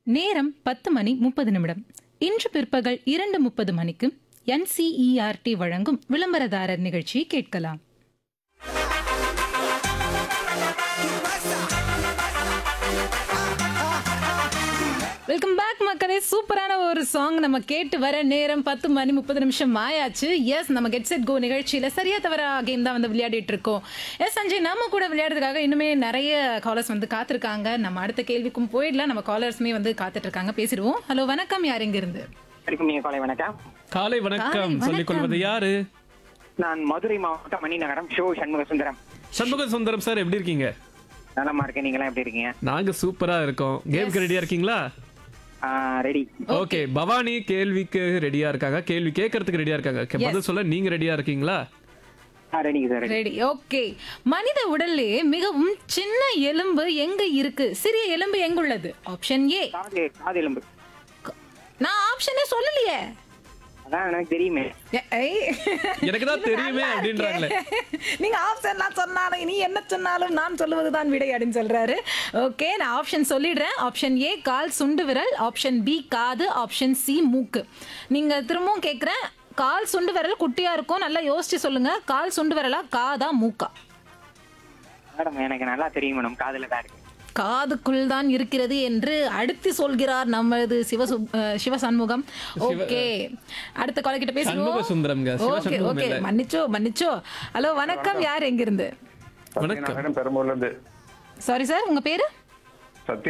நேரம் பத்து மணி முப்பது நிமிடம் இன்று பிற்பகல் இரண்டு முப்பது மணிக்கு என்சிஇஆர்டி வழங்கும் விளம்பரதாரர் நிகழ்ச்சியை கேட்கலாம் வெல்கம் பேக் மக்களே சூப்பரான ஒரு சாங் நம்ம கேட்டு வர நேரம் பத்து மணி முப்பது நிமிஷம் ஆயாச்சு எஸ் நம்ம கெட் செட் கோ நிகழ்ச்சியில சரியா தவிர கேம் தான் வந்து விளையாடிட்டு இருக்கோம் எஸ் சஞ்சய் நம்ம கூட விளையாடுறதுக்காக இன்னுமே நிறைய காலர்ஸ் வந்து காத்திருக்காங்க நம்ம அடுத்த கேள்விக்கும் போயிடலாம் நம்ம காலர்ஸுமே வந்து காத்துட்டு இருக்காங்க பேசிடுவோம் ஹலோ வணக்கம் யார் இங்க இருந்து வணக்கம் நீங்க காலை வணக்கம் காலை வணக்கம் காலை சொல்லிக் கொள்வது யாரு நான் மதுரை மாவட்டம் மணிநகரம் ஷோ சண்முக சுந்தரம் சண்முக சுந்தரம் சார் எப்படி இருக்கீங்க நலமா இருக்கேன் நீங்க எல்லாம் எப்படி இருக்கீங்க நாங்க சூப்பரா இருக்கோம் கேம்க்கு ரெடியா இருக்கீங்களா ரெடி ஓகே பவானி கேள்விக்கு ரெடியா இருக்காங்க கேள்வி கேட்கறதுக்கு ரெடியா இருக்காங்க கே- பதில் சொல்ல நீங்க ரெடியா இருக்கீங்களா ரெடிங்க சார் ரெடி ரெடி ஓகே மனித உடல்லே மிகவும் சின்ன எலும்பு எங்க இருக்கு சிறிய எலும்பு எங்குள்ளது ஆப்ஷன் ஏ காது காது எலும்பு நான் ஆப்ஷனே சொல்லலையே அதான் எனக்கு தெரியுமே ஏ, ஐ. எனக்கு தான் தெரியுமே நல்லா அப்படின்றாங்களே இருக்கே. நீங்க ஆப்ஷன்லாம் சொன்னாலும் நீ என்ன சொன்னாலும் நான் சொல்லுவதுதான் விடை அப்படின்னு சொல்றாரு ஓகே நான் ஆப்ஷன் சொல்லிடுறேன் ஆப்ஷன் ஏ கால் சுண்டு விரல் ஆப்ஷன் பி காது ஆப்ஷன் சி மூக்கு நீங்க திரும்பவும் கேக்குறேன் கால் சுண்டு விரல் குட்டியா இருக்கும் நல்லா யோசிச்சு சொல்லுங்க கால் சுண்டு விரலா காதா மூக்கா மேடம் எனக்கு நல்லா தெரியும் மேடம் காதுல தான் இருக்கு காதுக்குள் தான் இருக்கிறது என்று அடுத்து சொல்கிறார் நமது சிவ சிவ சண்முகம் ஓகே அடுத்த கால கிட்ட சண்முக பேசுவோம் சுந்தரம்ங்க சிவ ஓகே சண்முகம் ஓகே இல்ல மன்னிச்சோ மன்னிச்சோ ஹலோ வணக்கம் யார் எங்கிருந்து வணக்கம் மேடம் பெரம்பூர்ல இருந்து சாரி சார் உங்க பேரு சத்யா